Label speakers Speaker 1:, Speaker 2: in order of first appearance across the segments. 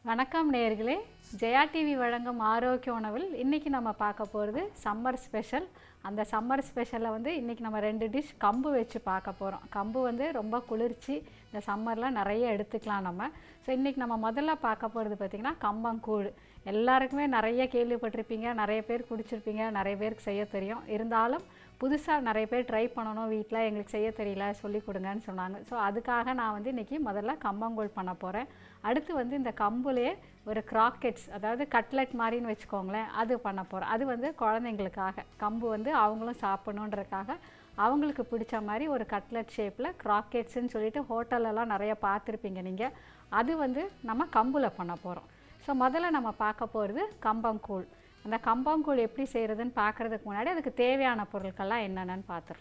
Speaker 1: வணக்கம் நேயர்களே ஜெயா டிவி வழங்கும் ஆரோக்கிய உணவில் இன்றைக்கி நம்ம பார்க்க போகிறது சம்மர் ஸ்பெஷல் அந்த சம்மர் ஸ்பெஷலில் வந்து இன்றைக்கி நம்ம ரெண்டு டிஷ் கம்பு வச்சு பார்க்க போகிறோம் கம்பு வந்து ரொம்ப குளிர்ச்சி இந்த சம்மரில் நிறைய எடுத்துக்கலாம் நம்ம ஸோ இன்றைக்கி நம்ம முதல்ல பார்க்க போகிறது பார்த்திங்கன்னா கம்பங்கூழ் எல்லாருக்குமே நிறைய கேள்விப்பட்டிருப்பீங்க நிறைய பேர் குடிச்சிருப்பீங்க நிறைய பேருக்கு செய்ய தெரியும் இருந்தாலும் புதுசாக நிறைய பேர் ட்ரை பண்ணணும் வீட்டில் எங்களுக்கு செய்ய தெரியல சொல்லி கொடுங்கன்னு சொன்னாங்க ஸோ அதுக்காக நான் வந்து இன்றைக்கி முதல்ல கம்பங்கூழ் பண்ண போகிறேன் அடுத்து வந்து இந்த கம்புலேயே ஒரு கிராக்கெட்ஸ் அதாவது கட்லெட் மாதிரின்னு வச்சுக்கோங்களேன் அது பண்ண போகிறேன் அது வந்து குழந்தைங்களுக்காக கம்பு வந்து அவங்களும் சாப்பிடணுன்றதுக்காக அவங்களுக்கு பிடிச்ச மாதிரி ஒரு கட்லெட் ஷேப்பில் கிராக்கெட்ஸ்ன்னு சொல்லிட்டு ஹோட்டல்லலாம் நிறைய பார்த்துருப்பீங்க நீங்கள் அது வந்து நம்ம கம்பில் பண்ண போகிறோம் ஸோ முதல்ல நம்ம பார்க்க போகிறது கம்பங்கூழ் அந்த கம்பங்கூழ் எப்படி செய்கிறதுன்னு பார்க்குறதுக்கு முன்னாடி அதுக்கு தேவையான பொருட்கள்லாம் என்னென்னு பார்த்துருவோம்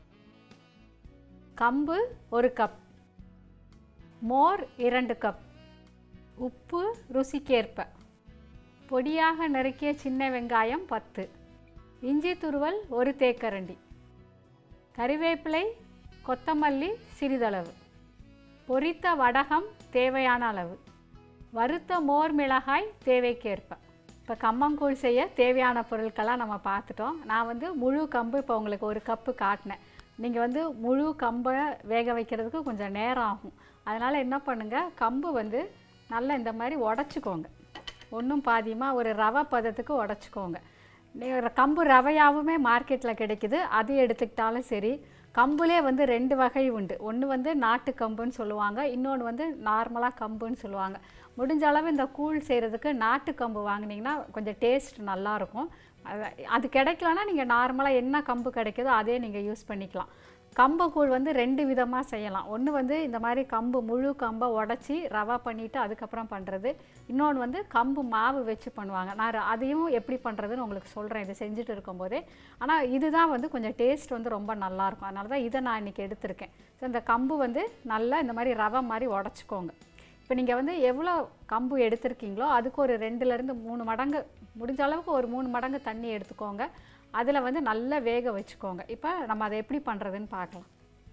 Speaker 1: கம்பு ஒரு கப் மோர் இரண்டு கப் உப்பு ருசிக்கேற்ப பொடியாக நறுக்கிய சின்ன வெங்காயம் பத்து இஞ்சி துருவல் ஒரு தேக்கரண்டி கறிவேப்பிலை கொத்தமல்லி சிறிதளவு பொரித்த வடகம் தேவையான அளவு வறுத்த மோர் மிளகாய் தேவைக்கேற்ப இப்போ கம்பங்கூழ் செய்ய தேவையான பொருட்கள்லாம் நம்ம பார்த்துட்டோம் நான் வந்து முழு கம்பு இப்போ உங்களுக்கு ஒரு கப்பு காட்டினேன் நீங்கள் வந்து முழு கம்பை வேக வைக்கிறதுக்கு கொஞ்சம் நேரம் ஆகும் அதனால் என்ன பண்ணுங்கள் கம்பு வந்து நல்லா இந்த மாதிரி உடச்சிக்கோங்க ஒன்றும் பாதியமாக ஒரு ரவை பதத்துக்கு உடச்சிக்கோங்க நீங்கள் கம்பு ரவையாகவுமே மார்க்கெட்டில் கிடைக்குது அது எடுத்துக்கிட்டாலும் சரி கம்புலே வந்து ரெண்டு வகை உண்டு ஒன்று வந்து நாட்டு கம்புன்னு சொல்லுவாங்க இன்னொன்று வந்து நார்மலாக கம்புன்னு சொல்லுவாங்க முடிஞ்ச அளவு இந்த கூழ் செய்கிறதுக்கு நாட்டு கம்பு வாங்கினீங்கன்னா கொஞ்சம் டேஸ்ட் நல்லாயிருக்கும் அது அது கிடைக்கலன்னா நீங்கள் நார்மலாக என்ன கம்பு கிடைக்குதோ அதே நீங்கள் யூஸ் பண்ணிக்கலாம் கம்பு கூழ் வந்து ரெண்டு விதமாக செய்யலாம் ஒன்று வந்து இந்த மாதிரி கம்பு முழு கம்பை உடச்சி ரவா பண்ணிவிட்டு அதுக்கப்புறம் பண்ணுறது இன்னொன்று வந்து கம்பு மாவு வச்சு பண்ணுவாங்க நான் அதையும் எப்படி பண்ணுறதுன்னு உங்களுக்கு சொல்கிறேன் இது செஞ்சுட்டு இருக்கும்போதே ஆனால் இதுதான் வந்து கொஞ்சம் டேஸ்ட் வந்து ரொம்ப நல்லாயிருக்கும் அதனால தான் இதை நான் இன்றைக்கி எடுத்திருக்கேன் ஸோ இந்த கம்பு வந்து நல்லா இந்த மாதிரி ரவை மாதிரி உடச்சிக்கோங்க இப்போ நீங்கள் வந்து எவ்வளோ கம்பு எடுத்திருக்கீங்களோ அதுக்கு ஒரு ரெண்டுலேருந்து மூணு மடங்கு முடிஞ்ச அளவுக்கு ஒரு மூணு மடங்கு தண்ணி எடுத்துக்கோங்க அதில் வந்து நல்லா வேக வச்சுக்கோங்க இப்போ நம்ம அதை எப்படி பண்ணுறதுன்னு பார்க்கலாம்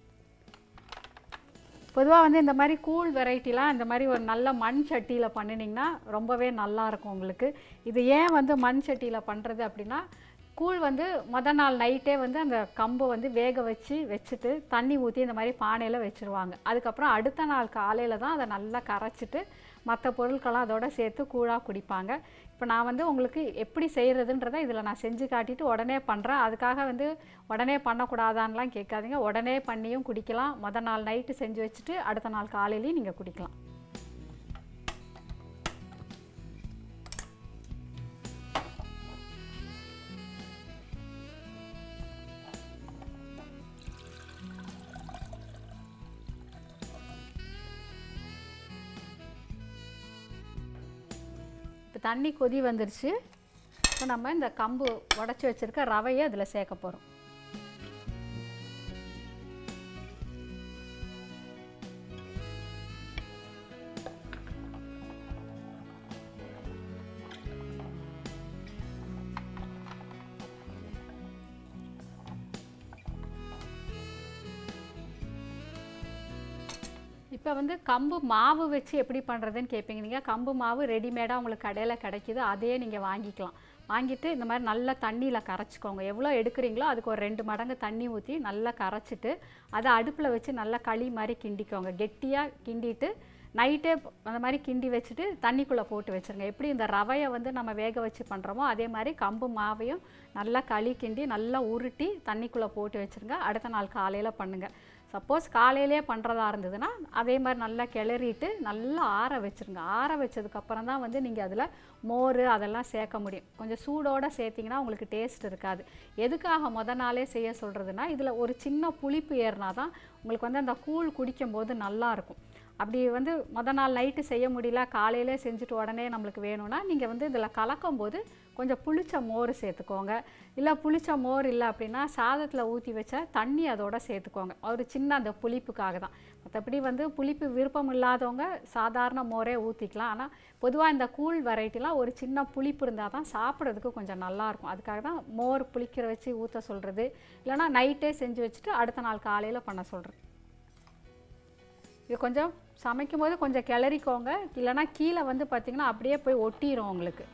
Speaker 1: பொதுவாக வந்து இந்த மாதிரி கூழ் வெரைட்டிலாம் இந்த மாதிரி ஒரு நல்ல மண் சட்டியில் பண்ணினீங்கன்னா ரொம்பவே நல்லாயிருக்கும் உங்களுக்கு இது ஏன் வந்து மண் சட்டியில் பண்ணுறது அப்படின்னா கூழ் வந்து மொதல் நாள் நைட்டே வந்து அந்த கம்பை வந்து வேக வச்சு வச்சுட்டு தண்ணி ஊற்றி இந்த மாதிரி பானையில் வச்சுருவாங்க அதுக்கப்புறம் அடுத்த நாள் காலையில் தான் அதை நல்லா கரைச்சிட்டு மற்ற பொருட்கள்லாம் அதோட சேர்த்து கூழாக குடிப்பாங்க இப்போ நான் வந்து உங்களுக்கு எப்படி செய்கிறதுன்றதை இதில் நான் செஞ்சு காட்டிட்டு உடனே பண்ணுறேன் அதுக்காக வந்து உடனே பண்ணக்கூடாதான்லாம் கேட்காதீங்க உடனே பண்ணியும் குடிக்கலாம் மொதல் நாள் நைட்டு செஞ்சு வச்சுட்டு அடுத்த நாள் காலையிலையும் நீங்கள் குடிக்கலாம் இப்போ தண்ணி கொதி வந்துருச்சு இப்போ நம்ம இந்த கம்பு உடச்சி வச்சுருக்க ரவையை அதில் சேர்க்க போகிறோம் இப்போ வந்து கம்பு மாவு வச்சு எப்படி பண்ணுறதுன்னு கேட்பீங்க நீங்கள் கம்பு மாவு ரெடிமேடாக உங்களுக்கு கடையில் கிடைக்கிது அதையே நீங்கள் வாங்கிக்கலாம் வாங்கிட்டு இந்த மாதிரி நல்லா தண்ணியில் கரைச்சிக்கோங்க எவ்வளோ எடுக்கிறீங்களோ அதுக்கு ஒரு ரெண்டு மடங்கு தண்ணி ஊற்றி நல்லா கரைச்சிட்டு அதை அடுப்பில் வச்சு நல்லா களி மாதிரி கிண்டிக்கோங்க கெட்டியாக கிண்டிட்டு நைட்டே அந்த மாதிரி கிண்டி வச்சுட்டு தண்ணிக்குள்ளே போட்டு வச்சுருங்க எப்படி இந்த ரவையை வந்து நம்ம வேக வச்சு பண்ணுறோமோ அதே மாதிரி கம்பு மாவையும் நல்லா களி கிண்டி நல்லா உருட்டி தண்ணிக்குள்ளே போட்டு வச்சுருங்க அடுத்த நாள் காலையில் பண்ணுங்கள் சப்போஸ் காலையிலே பண்ணுறதா இருந்ததுன்னா அதே மாதிரி நல்லா கிளறிட்டு நல்லா ஆற வச்சுருங்க ஆற வச்சதுக்கப்புறம் தான் வந்து நீங்கள் அதில் மோர் அதெல்லாம் சேர்க்க முடியும் கொஞ்சம் சூடோடு சேர்த்திங்கன்னா உங்களுக்கு டேஸ்ட் இருக்காது எதுக்காக முத நாளே செய்ய சொல்கிறதுனா இதில் ஒரு சின்ன புளிப்பு ஏறினா தான் உங்களுக்கு வந்து அந்த கூழ் குடிக்கும்போது நல்லாயிருக்கும் அப்படி வந்து முத நாள் நைட்டு செய்ய முடியல காலையிலே செஞ்சுட்டு உடனே நம்மளுக்கு வேணும்னா நீங்கள் வந்து இதில் கலக்கும் போது கொஞ்சம் புளிச்ச மோர் சேர்த்துக்கோங்க இல்லை புளிச்ச மோர் இல்லை அப்படின்னா சாதத்தில் ஊற்றி வச்ச தண்ணி அதோட சேர்த்துக்கோங்க ஒரு சின்ன அந்த புளிப்புக்காக தான் மற்றபடி வந்து புளிப்பு விருப்பம் இல்லாதவங்க சாதாரண மோரே ஊற்றிக்கலாம் ஆனால் பொதுவாக இந்த கூழ் வெரைட்டிலாம் ஒரு சின்ன புளிப்பு இருந்தால் தான் சாப்பிட்றதுக்கு கொஞ்சம் நல்லாயிருக்கும் அதுக்காக தான் மோர் புளிக்கிற வச்சு ஊற்ற சொல்கிறது இல்லைனா நைட்டே செஞ்சு வச்சுட்டு அடுத்த நாள் காலையில் பண்ண சொல்கிறேன் இது கொஞ்சம் சமைக்கும் போது கொஞ்சம் கிளறிக்கோங்க இல்லைன்னா கீழே வந்து பார்த்திங்கன்னா அப்படியே போய் ஒட்டிடும் உங்களுக்கு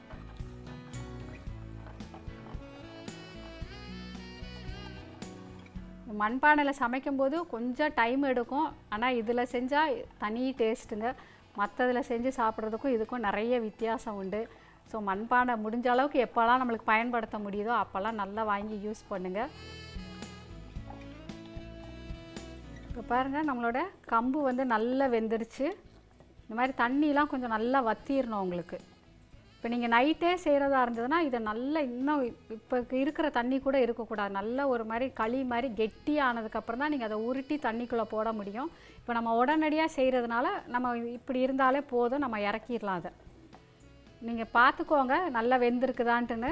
Speaker 1: மண்பானையில் சமைக்கும்போது கொஞ்சம் டைம் எடுக்கும் ஆனால் இதில் செஞ்சால் தனி டேஸ்ட்டுங்க மற்றதில் செஞ்சு சாப்பிட்றதுக்கும் இதுக்கும் நிறைய வித்தியாசம் உண்டு ஸோ மண்பானை முடிஞ்ச அளவுக்கு எப்போல்லாம் நம்மளுக்கு பயன்படுத்த முடியுதோ அப்போல்லாம் நல்லா வாங்கி யூஸ் பண்ணுங்கள் இப்போ பாருங்கள் நம்மளோட கம்பு வந்து நல்லா வெந்துருச்சு இந்த மாதிரி தண்ணிலாம் கொஞ்சம் நல்லா வத்திடணும் உங்களுக்கு இப்போ நீங்கள் நைட்டே செய்கிறதா இருந்ததுன்னா இதை நல்லா இன்னும் இப்போ இருக்கிற தண்ணி கூட இருக்கக்கூடாது நல்ல ஒரு மாதிரி களி மாதிரி கெட்டி ஆனதுக்கப்புறம் தான் நீங்கள் அதை உருட்டி தண்ணிக்குள்ளே போட முடியும் இப்போ நம்ம உடனடியாக செய்கிறதுனால நம்ம இப்படி இருந்தாலே போதும் நம்ம இறக்கிடலாம் அதை நீங்கள் பார்த்துக்கோங்க நல்லா வெந்திருக்குதான்ட்டுன்னு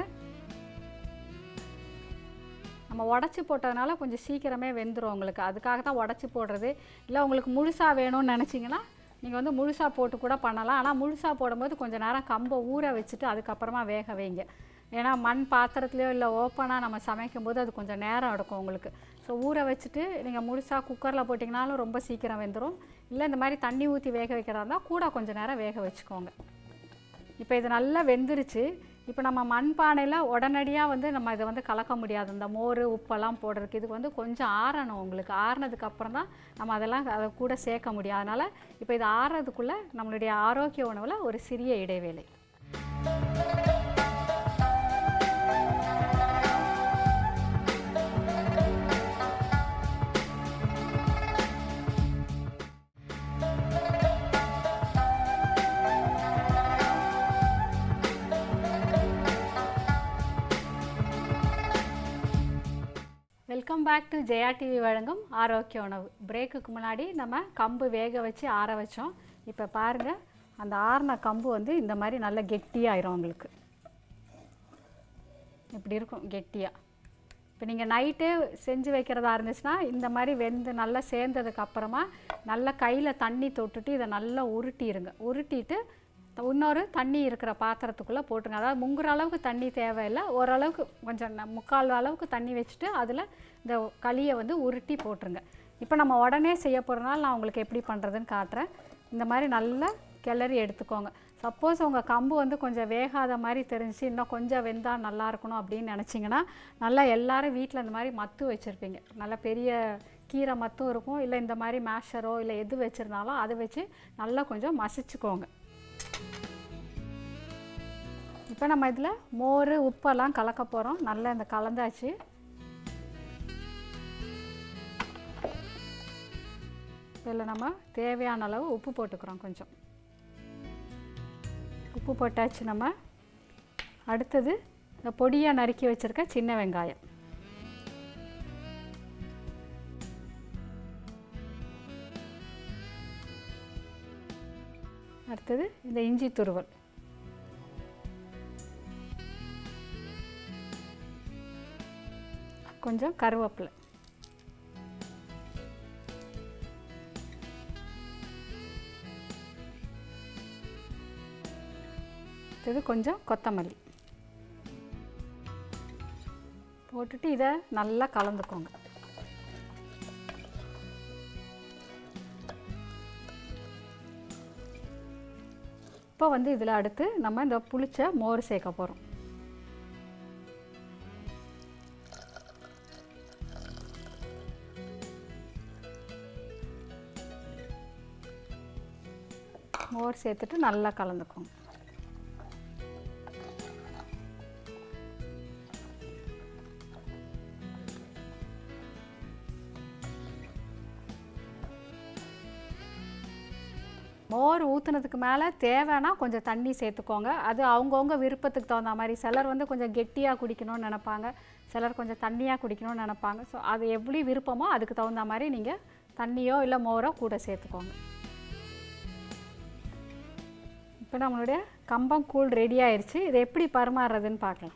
Speaker 1: நம்ம உடச்சி போட்டதுனால கொஞ்சம் சீக்கிரமே வெந்துடும் உங்களுக்கு அதுக்காக தான் உடச்சி போடுறது இல்லை உங்களுக்கு முழுசாக வேணும்னு நினச்சிங்கன்னா நீங்கள் வந்து முழுசாக போட்டு கூட பண்ணலாம் ஆனால் முழுசாக போடும்போது கொஞ்சம் நேரம் கம்பை ஊற வச்சுட்டு அதுக்கப்புறமா வேக வைங்க ஏன்னா மண் பாத்திரத்துலையோ இல்லை ஓப்பனாக நம்ம சமைக்கும் போது அது கொஞ்சம் நேரம் எடுக்கும் உங்களுக்கு ஸோ ஊற வச்சுட்டு நீங்கள் முழுசாக குக்கரில் போட்டிங்கனாலும் ரொம்ப சீக்கிரம் வெந்துடும் இல்லை இந்த மாதிரி தண்ணி ஊற்றி வேக வைக்கிறதா இருந்தால் கூட கொஞ்சம் நேரம் வேக வச்சுக்கோங்க இப்போ இது நல்லா வெந்துருச்சு இப்போ நம்ம மண்பானையில் உடனடியாக வந்து நம்ம இதை வந்து கலக்க முடியாது இந்த மோர் உப்பெல்லாம் போடுறதுக்கு இதுக்கு வந்து கொஞ்சம் ஆறணும் உங்களுக்கு ஆறுனதுக்கு அப்புறம் தான் நம்ம அதெல்லாம் அதை கூட சேர்க்க முடியும் அதனால் இப்போ இது ஆறுறதுக்குள்ளே நம்மளுடைய ஆரோக்கிய உணவில் ஒரு சிறிய இடைவேளை welcome back to Jaya TV வழங்கும் ஆரோக்கிய உணவு பிரேக்குக்கு முன்னாடி நம்ம கம்பு வேக வச்சு ஆற வச்சோம் இப்போ பாருங்கள் அந்த ஆறின கம்பு வந்து இந்த மாதிரி நல்லா கெட்டியாயிரும் உங்களுக்கு இப்படி இருக்கும் கெட்டியாக இப்போ நீங்கள் நைட்டே செஞ்சு வைக்கிறதா இருந்துச்சுன்னா இந்த மாதிரி வெந்து நல்லா சேர்ந்ததுக்கு அப்புறமா நல்லா கையில் தண்ணி தொட்டுட்டு இதை நல்லா உருட்டிடுங்க உருட்டிட்டு த- இன்னொரு தண்ணி இருக்கிற பாத்திரத்துக்குள்ளே போட்டுருங்க அதாவது முங்குற அளவுக்கு தண்ணி தேவையில்லை ஓரளவுக்கு கொஞ்சம் ந- முக்கால் அளவுக்கு தண்ணி வச்சுட்டு அதில் இந்த களியை வந்து உருட்டி போட்டுருங்க இப்போ நம்ம உடனே செய்ய போகிறனால நான் உங்களுக்கு எப்படி பண்ணுறதுன்னு காட்டுறேன் இந்த மாதிரி நல்லா கிளறி எடுத்துக்கோங்க சப்போஸ் உங்கள் கம்பு வந்து கொஞ்சம் வேகாத மாதிரி தெரிஞ்சுச்சு இன்னும் கொஞ்சம் வெந்தால் நல்லா இருக்கணும் அப்படின்னு நினச்சிங்கன்னா நல்லா எல்லாரும் வீட்டில் இந்த மாதிரி மத்து வச்சுருப்பீங்க நல்லா பெரிய கீரை மத்தும் இருக்கும் இல்லை இந்த மாதிரி மேஷரோ இல்லை எது வச்சுருந்தாலும் அதை வச்சு நல்லா கொஞ்சம் மசிச்சுக்கோங்க இப்போ நம்ம இதில் மோர் உப்பெல்லாம் கலக்க போகிறோம் நல்லா இந்த கலந்தாச்சு இதில் நம்ம தேவையான அளவு உப்பு போட்டுக்கிறோம் கொஞ்சம் உப்பு போட்டாச்சு நம்ம அடுத்தது இந்த பொடியாக நறுக்கி வச்சுருக்க சின்ன வெங்காயம் அடுத்தது இந்த இஞ்சி துருவல் கொஞ்சம் கருவேப்பிலை இது கொஞ்சம் கொத்தமல்லி போட்டுட்டு இதை நல்லா கலந்துக்கோங்க இப்போ வந்து இதில் அடுத்து நம்ம இந்த புளிச்ச மோர் சேர்க்க போகிறோம் மோர் சேர்த்துட்டு நல்லா கலந்துக்கோங்க மோர் ஊற்றுனதுக்கு மேலே தேவைன்னா கொஞ்சம் தண்ணி சேர்த்துக்கோங்க அது அவங்கவுங்க விருப்பத்துக்கு தகுந்த மாதிரி சிலர் வந்து கொஞ்சம் கெட்டியாக குடிக்கணும்னு நினைப்பாங்க சிலர் கொஞ்சம் தண்ணியாக குடிக்கணும்னு நினைப்பாங்க ஸோ அது எப்படி விருப்பமோ அதுக்கு தகுந்த மாதிரி நீங்கள் தண்ணியோ இல்லை மோரோ கூட சேர்த்துக்கோங்க இப்போ நம்மளுடைய கம்பம் கூழ் ரெடி ஆயிடுச்சு இதை எப்படி பரிமாறுறதுன்னு பார்க்கலாம்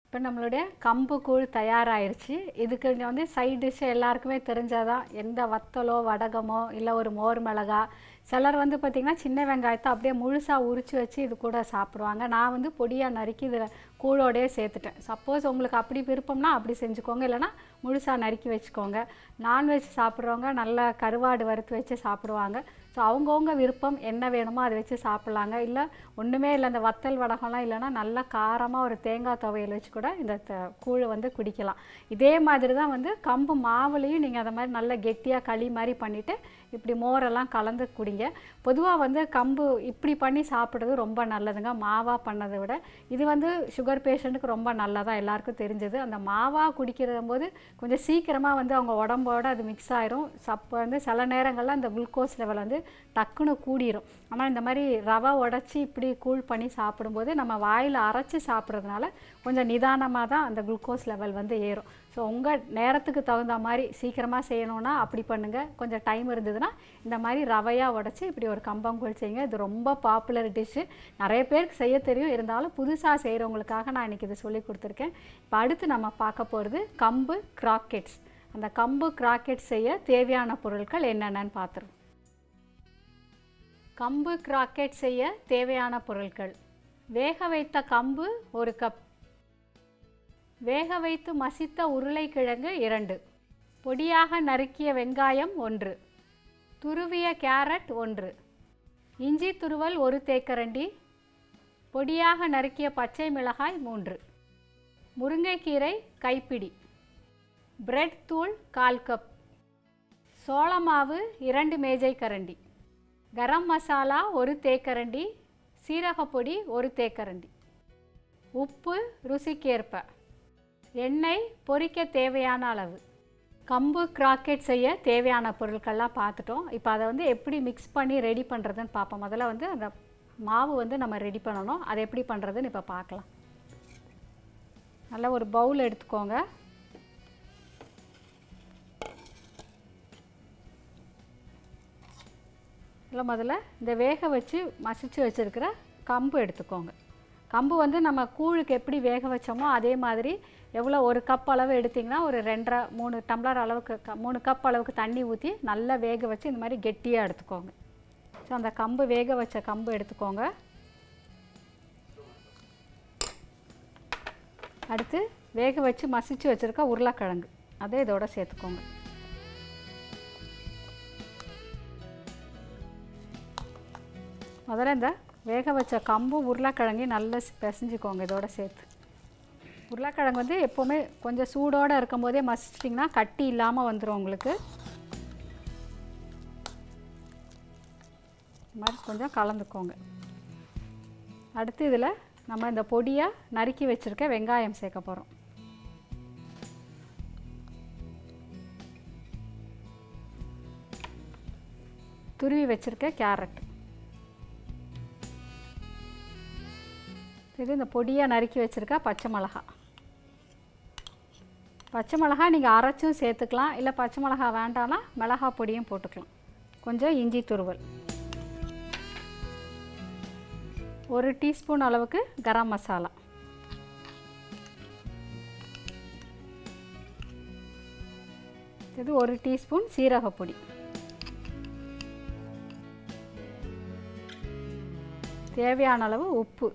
Speaker 1: இப்போ நம்மளுடைய கம்பு கூழ் தயாராகிருச்சு இதுக்கு இங்க வந்து சைட் டிஷ் எல்லாருக்குமே தெரிஞ்சதான் எந்த வத்தலோ வடகமோ இல்லை ஒரு மோர் மிளகா சிலர் வந்து பார்த்திங்கன்னா சின்ன வெங்காயத்தை அப்படியே முழுசாக உரித்து வச்சு இது கூட சாப்பிடுவாங்க நான் வந்து பொடியாக நறுக்கி இதில் கூழோடையே சேர்த்துட்டேன் சப்போஸ் உங்களுக்கு அப்படி விருப்பம்னா அப்படி செஞ்சுக்கோங்க இல்லைன்னா முழுசாக நறுக்கி வச்சுக்கோங்க நான்வெஜ் சாப்பிட்றவங்க நல்லா கருவாடு வறுத்து வச்சு சாப்பிடுவாங்க ஸோ அவங்கவுங்க விருப்பம் என்ன வேணுமோ அதை வச்சு சாப்பிட்லாங்க இல்லை ஒன்றுமே இல்லை இந்த வத்தல் வடகம்லாம் இல்லைன்னா நல்லா காரமாக ஒரு தேங்காய் துவையல் வச்சு கூட இந்த த- கூழை வந்து குடிக்கலாம் இதே மாதிரி தான் வந்து கம்பு மாவுலேயும் நீங்கள் அதை மாதிரி நல்லா கெட்டியாக களி மாதிரி பண்ணிவிட்டு இப்படி மோரெல்லாம் கலந்து குடிங்க பொதுவாக வந்து கம்பு இப்படி பண்ணி சாப்பிட்றது ரொம்ப நல்லதுங்க மாவாக பண்ணதை விட இது வந்து சுகர் பேஷண்ட்டுக்கு ரொம்ப நல்லதாக எல்லாருக்கும் தெரிஞ்சது அந்த மாவாக குடிக்கிற போது கொஞ்சம் சீக்கிரமாக வந்து அவங்க உடம்போட அது மிக்ஸ் ஆயிரும் சப்போ வந்து சில நேரங்களில் அந்த குளுக்கோஸ் லெவல் வந்து டக்குன்னு கூடிரும் ஆனால் இந்த மாதிரி ரவை உடச்சி இப்படி கூழ் பண்ணி சாப்பிடும்போது நம்ம வாயில் அரைச்சி சாப்பிட்றதுனால கொஞ்சம் நிதானமாக தான் அந்த குளுக்கோஸ் லெவல் வந்து ஏறும் ஸோ உங்கள் நேரத்துக்கு தகுந்த மாதிரி சீக்கிரமாக செய்யணும்னா அப்படி பண்ணுங்கள் கொஞ்சம் டைம் இருந்ததுன்னா இந்த மாதிரி ரவையாக உடச்சி இப்படி ஒரு கம்பங்கூழ் செய்யுங்க இது ரொம்ப பாப்புலர் டிஷ்ஷு நிறைய பேருக்கு செய்ய தெரியும் இருந்தாலும் புதுசாக செய்கிறவங்களுக்காக நான் இன்றைக்கி இதை சொல்லி கொடுத்துருக்கேன் இப்போ அடுத்து நம்ம பார்க்க போகிறது கம்பு கிராக்கெட்ஸ் அந்த கம்பு கிராக்கெட் செய்ய தேவையான பொருட்கள் என்னென்னன்னு பார்த்துருவோம் கம்பு கிராக்கெட் செய்ய தேவையான பொருட்கள் வேக வைத்த கம்பு ஒரு கப் வேக வைத்து மசித்த உருளைக்கிழங்கு இரண்டு பொடியாக நறுக்கிய வெங்காயம் ஒன்று துருவிய கேரட் ஒன்று இஞ்சி துருவல் ஒரு தேக்கரண்டி பொடியாக நறுக்கிய பச்சை மிளகாய் மூன்று முருங்கைக்கீரை கைப்பிடி பிரெட் தூள் கால் கப் சோள மாவு இரண்டு மேஜை கரண்டி கரம் மசாலா ஒரு தேக்கரண்டி சீரகப்பொடி ஒரு தேக்கரண்டி உப்பு ருசிக்கேற்ப எண்ணெய் பொரிக்க தேவையான அளவு கம்பு கிராக்கெட் செய்ய தேவையான பொருட்கள்லாம் பார்த்துட்டோம் இப்போ அதை வந்து எப்படி மிக்ஸ் பண்ணி ரெடி பண்ணுறதுன்னு பார்ப்போம் முதல்ல வந்து அந்த மாவு வந்து நம்ம ரெடி பண்ணணும் அதை எப்படி பண்ணுறதுன்னு இப்போ பார்க்கலாம் நல்லா ஒரு பவுல் எடுத்துக்கோங்க இல்லை முதல்ல இந்த வேக வச்சு மசிச்சு வச்சுருக்கிற கம்பு எடுத்துக்கோங்க கம்பு வந்து நம்ம கூழுக்கு எப்படி வேக வச்சோமோ அதே மாதிரி எவ்வளோ ஒரு கப் அளவு எடுத்திங்கன்னா ஒரு ரெண்டரை மூணு டம்ளர் அளவுக்கு க மூணு கப் அளவுக்கு தண்ணி ஊற்றி நல்லா வேக வச்சு இந்த மாதிரி கெட்டியாக எடுத்துக்கோங்க ஸோ அந்த கம்பு வேக வச்ச கம்பு எடுத்துக்கோங்க அடுத்து வேக வச்சு மசிச்சு வச்சுருக்க உருளைக்கிழங்கு அதை இதோட சேர்த்துக்கோங்க முதல்ல இந்த வேக வச்ச கம்பும் உருளைக்கிழங்கையும் நல்லா ஸ் பிசைஞ்சுக்கோங்க இதோட சேர்த்து உருளைக்கிழங்கு வந்து எப்போவுமே கொஞ்சம் சூடோடு இருக்கும்போதே மசிச்சிட்டிங்கன்னா கட்டி இல்லாமல் வந்துடும் உங்களுக்கு இந்த மாதிரி கொஞ்சம் கலந்துக்கோங்க அடுத்து இதில் நம்ம இந்த பொடியை நறுக்கி வச்சுருக்க வெங்காயம் சேர்க்க போகிறோம் துருவி வச்சுருக்க கேரட் இது இந்த பொடியாக நறுக்கி வச்சுருக்க பச்சை மிளகா பச்சை மிளகா நீங்கள் அரைச்சும் சேர்த்துக்கலாம் இல்லை பச்சை மிளகா வேண்டாம்னா மிளகா பொடியும் போட்டுக்கலாம் கொஞ்சம் இஞ்சி துருவல் ஒரு டீஸ்பூன் அளவுக்கு கரம் மசாலா இது ஒரு டீஸ்பூன் சீரகப்பொடி தேவையான அளவு உப்பு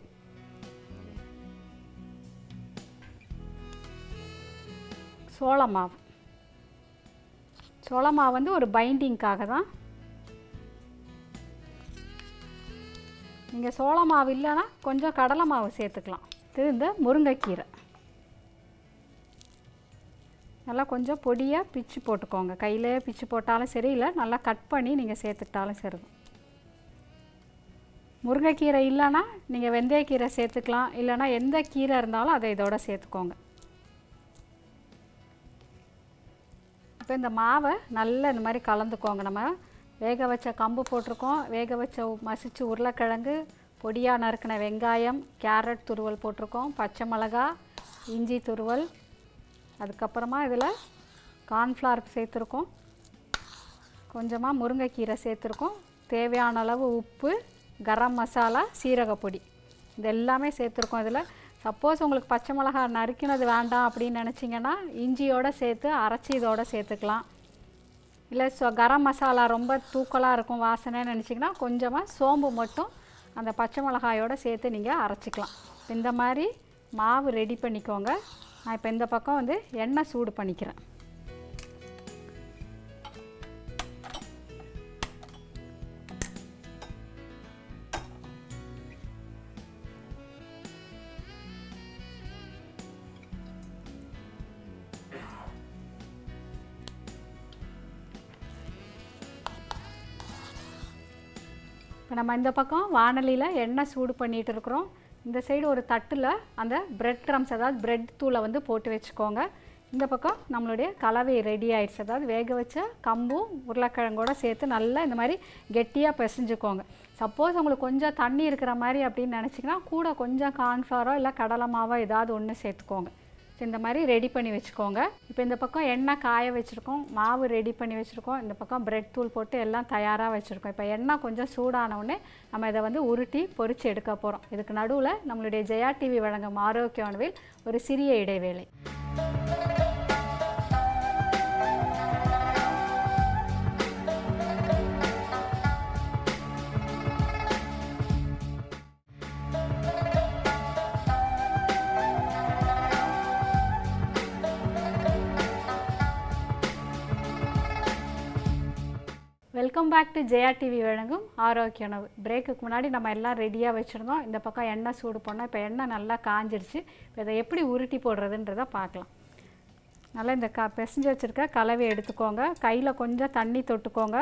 Speaker 1: சோள மாவு சோள மாவு வந்து ஒரு பைண்டிங்க்காக தான் நீங்கள் சோள மாவு இல்லைன்னா கொஞ்சம் கடலை மாவு சேர்த்துக்கலாம் இது இந்த முருங்கைக்கீரை நல்லா கொஞ்சம் பொடியாக பிச்சு போட்டுக்கோங்க கையிலே பிச்சு போட்டாலும் சரி இல்லை நல்லா கட் பண்ணி நீங்கள் சேர்த்துக்கிட்டாலும் சரி முருங்கைக்கீரை இல்லைன்னா நீங்கள் வெந்தயக்கீரை சேர்த்துக்கலாம் இல்லைன்னா எந்த கீரை இருந்தாலும் அதை இதோட சேர்த்துக்கோங்க இப்போ இந்த மாவை நல்லா இந்த மாதிரி கலந்துக்கோங்க நம்ம வேக வச்ச கம்பு போட்டிருக்கோம் வேக வச்ச உ- மசிச்சு உருளைக்கிழங்கு பொடியாக நறுக்கின வெங்காயம் கேரட் துருவல் போட்டிருக்கோம் பச்சை மிளகா இஞ்சி துருவல் அதுக்கப்புறமா இதில் கார்ன்ஃப்ளவர் சேர்த்துருக்கோம் கொஞ்சமாக முருங்கைக்கீரை சேர்த்துருக்கோம் தேவையான அளவு உப்பு கரம் மசாலா சீரகப்பொடி இது எல்லாமே சேர்த்துருக்கோம் இதில் சப்போஸ் உங்களுக்கு பச்சை மிளகா நறுக்கினது வேண்டாம் அப்படின்னு நினச்சிங்கன்னா இஞ்சியோடு சேர்த்து அரைச்சி இதோட சேர்த்துக்கலாம் இல்லை சொ கரம் மசாலா ரொம்ப தூக்கலாக இருக்கும் வாசனைன்னு நினச்சிங்கன்னா கொஞ்சமாக சோம்பு மட்டும் அந்த பச்சை மிளகாயோட சேர்த்து நீங்கள் அரைச்சிக்கலாம் இந்த மாதிரி மாவு ரெடி பண்ணிக்கோங்க நான் இப்போ இந்த பக்கம் வந்து எண்ணெய் சூடு பண்ணிக்கிறேன் இப்போ நம்ம இந்த பக்கம் வானலியில் எண்ணெய் சூடு பண்ணிகிட்டு இருக்கிறோம் இந்த சைடு ஒரு தட்டில் அந்த பிரெட் க்ரம்ஸ் அதாவது பிரெட் தூளை வந்து போட்டு வச்சுக்கோங்க இந்த பக்கம் நம்மளுடைய கலவை ரெடி ஆயிடுச்சு அதாவது வேக வச்ச கம்பும் உருளைக்கிழங்கோட சேர்த்து நல்லா இந்த மாதிரி கெட்டியாக பிசைஞ்சுக்கோங்க சப்போஸ் உங்களுக்கு கொஞ்சம் தண்ணி இருக்கிற மாதிரி அப்படின்னு நினச்சிங்கன்னா கூட கொஞ்சம் கார்ன்ஃப்ளவரோ இல்லை கடலை மாவோ ஏதாவது ஒன்று சேர்த்துக்கோங்க ஸோ இந்த மாதிரி ரெடி பண்ணி வச்சுக்கோங்க இப்போ இந்த பக்கம் எண்ணெய் காய வச்சுருக்கோம் மாவு ரெடி பண்ணி வச்சுருக்கோம் இந்த பக்கம் பிரெட் தூள் போட்டு எல்லாம் தயாராக வச்சுருக்கோம் இப்போ எண்ணெய் கொஞ்சம் சூடான உடனே நம்ம இதை வந்து உருட்டி பொரித்து எடுக்க போகிறோம் இதுக்கு நடுவில் நம்மளுடைய ஜெயா டிவி வழங்கும் ஆரோக்கிய உணவில் ஒரு சிறிய இடைவேளை welcome back to Jaya TV வழங்கும் ஆரோக்கிய உணவு பிரேக்குக்கு முன்னாடி நம்ம எல்லாம் ரெடியாக வச்சுருந்தோம் இந்த பக்கம் எண்ணெய் சூடு பண்ணோம் இப்போ எண்ணெய் நல்லா காஞ்சிருச்சு இப்போ இதை எப்படி உருட்டி போடுறதுன்றதை பார்க்கலாம் நல்லா இந்த க பிசைஞ்சு வச்சுருக்க கலவை எடுத்துக்கோங்க கையில் கொஞ்சம் தண்ணி தொட்டுக்கோங்க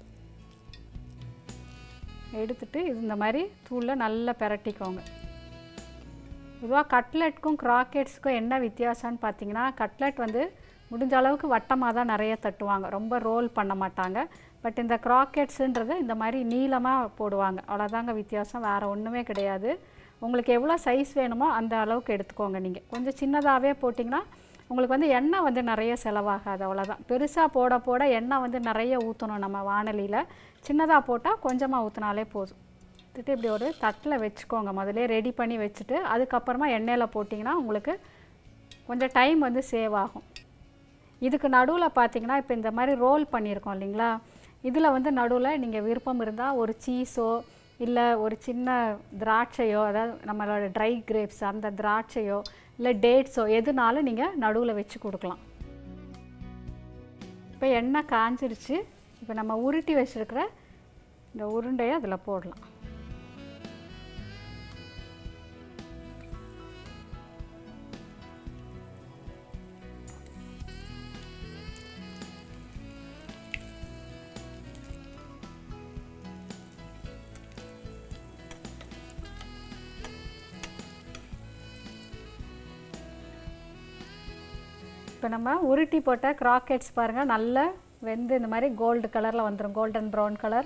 Speaker 1: எடுத்துட்டு இது இந்த மாதிரி தூளில் நல்லா பிரட்டிக்கோங்க பொதுவாக கட்லெட்டுக்கும் க்ராக்கெட்ஸுக்கும் என்ன வித்தியாசம்னு பார்த்தீங்கன்னா கட்லெட் வந்து முடிஞ்ச அளவுக்கு வட்டமாக தான் நிறைய தட்டுவாங்க ரொம்ப ரோல் பண்ண மாட்டாங்க பட் இந்த க்ராக்கெட்ஸுன்றது இந்த மாதிரி நீளமாக போடுவாங்க அவ்வளோதாங்க வித்தியாசம் வேறு ஒன்றுமே கிடையாது உங்களுக்கு எவ்வளோ சைஸ் வேணுமோ அந்த அளவுக்கு எடுத்துக்கோங்க நீங்கள் கொஞ்சம் சின்னதாகவே போட்டிங்கன்னா உங்களுக்கு வந்து எண்ணெய் வந்து நிறைய செலவாகாது அவ்வளோதான் பெருசாக போட போட எண்ணெய் வந்து நிறைய ஊற்றணும் நம்ம வானலியில் சின்னதாக போட்டால் கொஞ்சமாக ஊற்றினாலே போதும் எடுத்துட்டு இப்படி ஒரு தட்டில் வச்சுக்கோங்க முதல்ல ரெடி பண்ணி வச்சுட்டு அதுக்கப்புறமா எண்ணெயில் போட்டிங்கன்னா உங்களுக்கு கொஞ்சம் டைம் வந்து சேவ் ஆகும் இதுக்கு நடுவில் பார்த்தீங்கன்னா இப்போ இந்த மாதிரி ரோல் பண்ணியிருக்கோம் இல்லைங்களா இதில் வந்து நடுவில் நீங்கள் விருப்பம் இருந்தால் ஒரு சீஸோ இல்லை ஒரு சின்ன திராட்சையோ அதாவது நம்மளோட ட்ரை கிரேப்ஸ் அந்த திராட்சையோ இல்லை டேட்ஸோ எதுனாலும் நீங்கள் நடுவில் வச்சு கொடுக்கலாம் இப்போ எண்ணெய் காஞ்சிருச்சு இப்போ நம்ம உருட்டி வச்சுருக்கிற இந்த உருண்டையை அதில் போடலாம் இப்போ நம்ம உருட்டி போட்ட க்ராக்கெட்ஸ் பாருங்கள் நல்லா வெந்து இந்த மாதிரி கோல்டு கலரில் வந்துடும் கோல்டன் ப்ரௌன் கலர்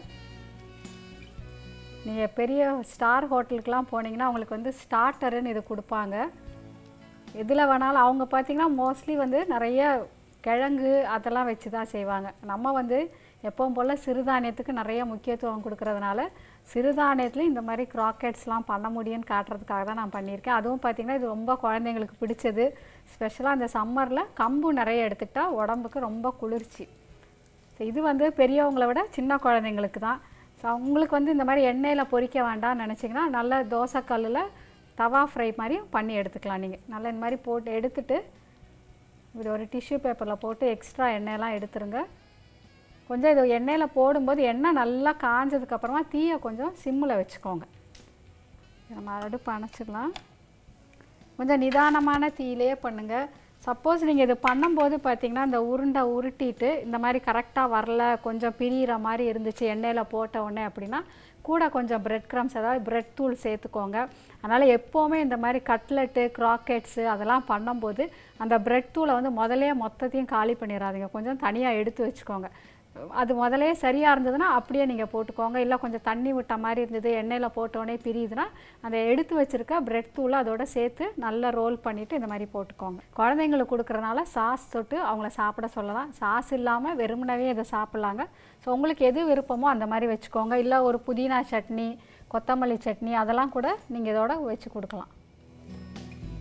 Speaker 1: நீங்கள் பெரிய ஸ்டார் ஹோட்டலுக்கெலாம் போனீங்கன்னா அவங்களுக்கு வந்து ஸ்டார்டருன்னு இது கொடுப்பாங்க எதில் வேணாலும் அவங்க பார்த்திங்கன்னா மோஸ்ட்லி வந்து நிறைய கிழங்கு அதெல்லாம் வச்சு தான் செய்வாங்க நம்ம வந்து எப்பவும் போல் சிறுதானியத்துக்கு நிறைய முக்கியத்துவம் கொடுக்கறதுனால சிறுதானியத்துலேயும் இந்த மாதிரி க்ராக்கெட்ஸ்லாம் பண்ண முடியும்னு காட்டுறதுக்காக தான் நான் பண்ணியிருக்கேன் அதுவும் பார்த்திங்கன்னா இது ரொம்ப குழந்தைங்களுக்கு பிடிச்சது ஸ்பெஷலாக இந்த சம்மரில் கம்பு நிறைய எடுத்துக்கிட்டால் உடம்புக்கு ரொம்ப குளிர்ச்சி ஸோ இது வந்து பெரியவங்களை விட சின்ன குழந்தைங்களுக்கு தான் ஸோ அவங்களுக்கு வந்து இந்த மாதிரி எண்ணெயில் பொரிக்க வேண்டாம்னு நினச்சிங்கன்னா நல்ல தோசைக்கல்லில் தவா ஃப்ரை மாதிரி பண்ணி எடுத்துக்கலாம் நீங்கள் நல்லா இந்த மாதிரி போட்டு எடுத்துட்டு இது ஒரு டிஷ்யூ பேப்பரில் போட்டு எக்ஸ்ட்ரா எண்ணெயெல்லாம் எடுத்துருங்க கொஞ்சம் இது எண்ணெயில் போடும்போது எண்ணெய் நல்லா காஞ்சதுக்கப்புறமா தீயை கொஞ்சம் சிம்மில் வச்சுக்கோங்க நம்ம அடுப்பு அணைச்சிடலாம் கொஞ்சம் நிதானமான தீயிலேயே பண்ணுங்கள் சப்போஸ் நீங்கள் இது பண்ணும்போது பார்த்தீங்கன்னா இந்த உருண்டை உருட்டிட்டு இந்த மாதிரி கரெக்டாக வரல கொஞ்சம் பிரியிற மாதிரி இருந்துச்சு எண்ணெயில் போட்ட உடனே அப்படின்னா கூட கொஞ்சம் பிரெட் க்ரம்ஸ் அதாவது பிரெட் தூள் சேர்த்துக்கோங்க அதனால் எப்போவுமே இந்த மாதிரி கட்லெட்டு க்ராக்கெட்ஸு அதெல்லாம் பண்ணும்போது அந்த பிரெட் தூளை வந்து முதலே மொத்தத்தையும் காலி பண்ணிடாதீங்க கொஞ்சம் தனியாக எடுத்து வச்சுக்கோங்க அது முதலே சரியாக இருந்ததுன்னா அப்படியே நீங்கள் போட்டுக்கோங்க இல்லை கொஞ்சம் தண்ணி விட்ட மாதிரி இருந்தது எண்ணெயில் போட்டோடனே பிரியுதுன்னா அந்த எடுத்து வச்சுருக்க பிரெட் தூளை அதோட சேர்த்து நல்லா ரோல் பண்ணிவிட்டு இந்த மாதிரி போட்டுக்கோங்க குழந்தைங்களுக்கு கொடுக்குறனால சாஸ் தொட்டு அவங்கள சாப்பிட சொல்லலாம் சாஸ் இல்லாமல் வெறுமனவே இதை சாப்பிட்லாங்க ஸோ உங்களுக்கு எது விருப்பமோ அந்த மாதிரி வச்சுக்கோங்க இல்லை ஒரு புதினா சட்னி கொத்தமல்லி சட்னி அதெல்லாம் கூட நீங்கள் இதோட வச்சு கொடுக்கலாம்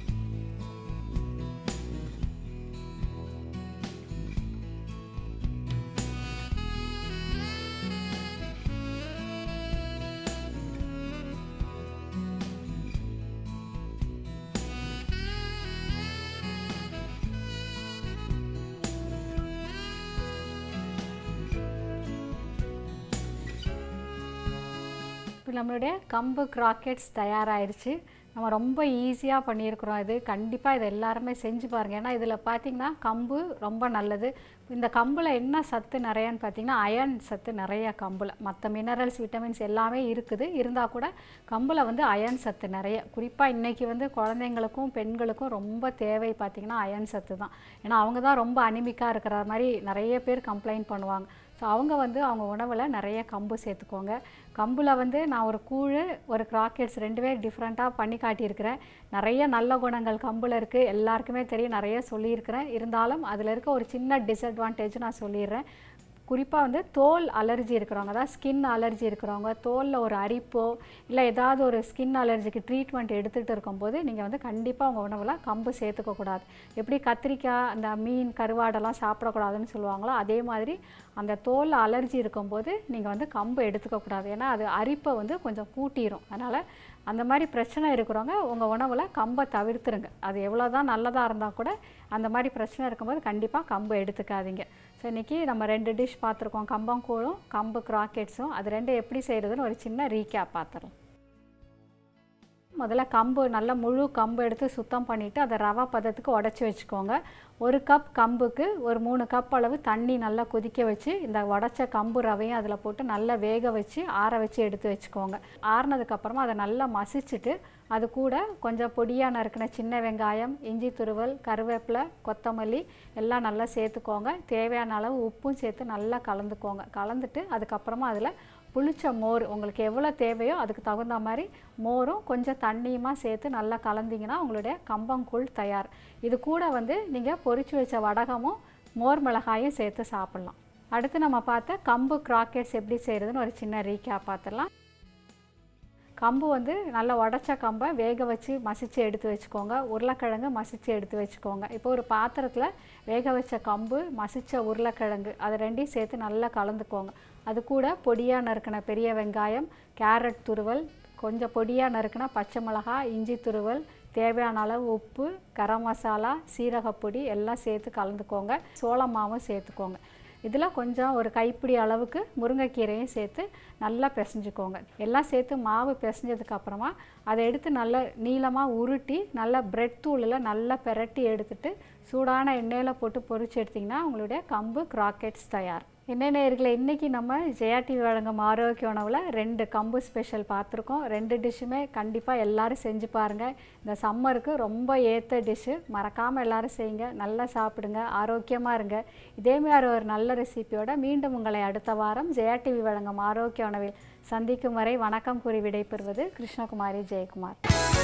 Speaker 1: நம்மளுடைய கம்பு கிராக்கெட்ஸ் தயாராகிருச்சு நம்ம ரொம்ப ஈஸியாக பண்ணியிருக்கிறோம் இது கண்டிப்பாக இதை எல்லாருமே செஞ்சு பாருங்கள் ஏன்னா இதில் பார்த்தீங்கன்னா கம்பு ரொம்ப நல்லது இந்த கம்பில் என்ன சத்து நிறையான்னு பார்த்தீங்கன்னா அயன் சத்து நிறைய கம்பில் மற்ற மினரல்ஸ் விட்டமின்ஸ் எல்லாமே இருக்குது இருந்தால் கூட கம்பில் வந்து அயன் சத்து நிறைய குறிப்பாக இன்றைக்கி வந்து குழந்தைங்களுக்கும் பெண்களுக்கும் ரொம்ப தேவை பார்த்திங்கன்னா அயன் சத்து தான் ஏன்னா அவங்க தான் ரொம்ப அனிமிக்காக இருக்கிற மாதிரி நிறைய பேர் கம்ப்ளைண்ட் பண்ணுவாங்க ஸோ அவங்க வந்து அவங்க உணவில் நிறைய கம்பு சேர்த்துக்கோங்க கம்பில் வந்து நான் ஒரு கூழ் ஒரு கிராக்கெட்ஸ் ரெண்டுமே டிஃப்ரெண்ட்டாக பண்ணி காட்டியிருக்கிறேன் நிறைய நல்ல குணங்கள் கம்பில் இருக்குது எல்லாருக்குமே தெரியும் நிறைய சொல்லியிருக்கிறேன் இருந்தாலும் அதில் இருக்க ஒரு சின்ன டிஸ்அட்வான்டேஜ் நான் சொல்லிடுறேன் குறிப்பாக வந்து தோல் அலர்ஜி இருக்கிறவங்க அதாவது ஸ்கின் அலர்ஜி இருக்கிறவங்க தோலில் ஒரு அரிப்போ இல்லை ஏதாவது ஒரு ஸ்கின் அலர்ஜிக்கு ட்ரீட்மெண்ட் எடுத்துகிட்டு இருக்கும்போது நீங்கள் வந்து கண்டிப்பாக உங்கள் உணவில் கம்பு சேர்த்துக்கக்கூடாது எப்படி கத்திரிக்காய் அந்த மீன் கருவாடெல்லாம் சாப்பிடக்கூடாதுன்னு சொல்லுவாங்களோ அதே மாதிரி அந்த தோல் அலர்ஜி இருக்கும்போது நீங்கள் வந்து கம்பு எடுத்துக்கக்கூடாது ஏன்னா அது அரிப்பை வந்து கொஞ்சம் கூட்டிடும் அதனால் அந்த மாதிரி பிரச்சனை இருக்கிறவங்க உங்கள் உணவில் கம்பை தவிர்த்துருங்க அது எவ்வளோ தான் நல்லதாக இருந்தால் கூட அந்த மாதிரி பிரச்சனை இருக்கும்போது கண்டிப்பாக கம்பு எடுத்துக்காதீங்க ஸோ இன்றைக்கி நம்ம ரெண்டு டிஷ் பார்த்துருக்கோம் கம்பங்கூழும் கம்பு கிராக்கெட்ஸும் அது ரெண்டும் எப்படி செய்கிறதுன்னு ஒரு சின்ன ரீகேப் பார்த்துடலாம் முதல்ல கம்பு நல்லா முழு கம்பு எடுத்து சுத்தம் பண்ணிவிட்டு அதை ரவா பதத்துக்கு உடச்சி வச்சுக்கோங்க ஒரு கப் கம்புக்கு ஒரு மூணு கப் அளவு தண்ணி நல்லா கொதிக்க வச்சு இந்த உடச்ச கம்பு ரவையும் அதில் போட்டு நல்லா வேக வச்சு ஆற வச்சு எடுத்து வச்சுக்கோங்க ஆறுனதுக்கப்புறமா அதை நல்லா மசிச்சுட்டு அது கூட கொஞ்சம் பொடியாக நறுக்கின சின்ன வெங்காயம் இஞ்சி துருவல் கருவேப்பிலை கொத்தமல்லி எல்லாம் நல்லா சேர்த்துக்கோங்க தேவையான அளவு உப்பும் சேர்த்து நல்லா கலந்துக்கோங்க கலந்துட்டு அதுக்கப்புறமா அதில் புளிச்ச மோர் உங்களுக்கு எவ்வளோ தேவையோ அதுக்கு தகுந்த மாதிரி மோரும் கொஞ்சம் தண்ணியுமா சேர்த்து நல்லா கலந்திங்கன்னா உங்களுடைய கம்பங்கூழ் தயார் இது கூட வந்து நீங்கள் பொரிச்சு வச்ச வடகமும் மோர் மிளகாயும் சேர்த்து சாப்பிட்லாம் அடுத்து நம்ம பார்த்த கம்பு கிராக்கெட்ஸ் எப்படி செய்கிறதுன்னு ஒரு சின்ன ரீகேப் பார்த்துடலாம் கம்பு வந்து நல்லா உடச்ச கம்பை வேக வச்சு மசித்து எடுத்து வச்சுக்கோங்க உருளைக்கிழங்கு மசித்து எடுத்து வச்சுக்கோங்க இப்போ ஒரு பாத்திரத்தில் வேக வச்ச கம்பு மசித்த உருளைக்கிழங்கு அதை ரெண்டையும் சேர்த்து நல்லா கலந்துக்கோங்க அது கூட பொடியாக நறுக்கின பெரிய வெங்காயம் கேரட் துருவல் கொஞ்சம் பொடியாக நறுக்கின பச்சை மிளகாய் இஞ்சி துருவல் தேவையான அளவு உப்பு கரம் மசாலா சீரகப்பொடி எல்லாம் சேர்த்து கலந்துக்கோங்க சோள மாவும் சேர்த்துக்கோங்க இதில் கொஞ்சம் ஒரு கைப்பிடி அளவுக்கு முருங்கைக்கீரையும் சேர்த்து நல்லா பிசைஞ்சுக்கோங்க எல்லாம் சேர்த்து மாவு பிசைஞ்சதுக்கப்புறமா அதை எடுத்து நல்லா நீளமாக உருட்டி நல்லா பிரெட் தூளில் நல்லா பெரட்டி எடுத்துட்டு சூடான எண்ணெயில் போட்டு பொரிச்சு எடுத்திங்கன்னா உங்களுடைய கம்பு கிராக்கெட்ஸ் தயார் என்ன நேர்களை இன்றைக்கி நம்ம ஜெயா டிவி வழங்கும் ஆரோக்கிய உணவில் ரெண்டு கம்பு ஸ்பெஷல் பார்த்துருக்கோம் ரெண்டு டிஷ்ஷுமே கண்டிப்பாக எல்லோரும் செஞ்சு பாருங்கள் இந்த சம்மருக்கு ரொம்ப ஏற்ற டிஷ்ஷு மறக்காமல் எல்லோரும் செய்யுங்க நல்லா சாப்பிடுங்க ஆரோக்கியமாக இருங்க இதேமாதிரி ஒரு நல்ல ரெசிபியோட மீண்டும் உங்களை அடுத்த வாரம் ஜெயா டிவி வழங்கும் ஆரோக்கிய உணவில் சந்திக்கும் வரை வணக்கம் கூறி விடைபெறுவது கிருஷ்ணகுமாரி ஜெயக்குமார்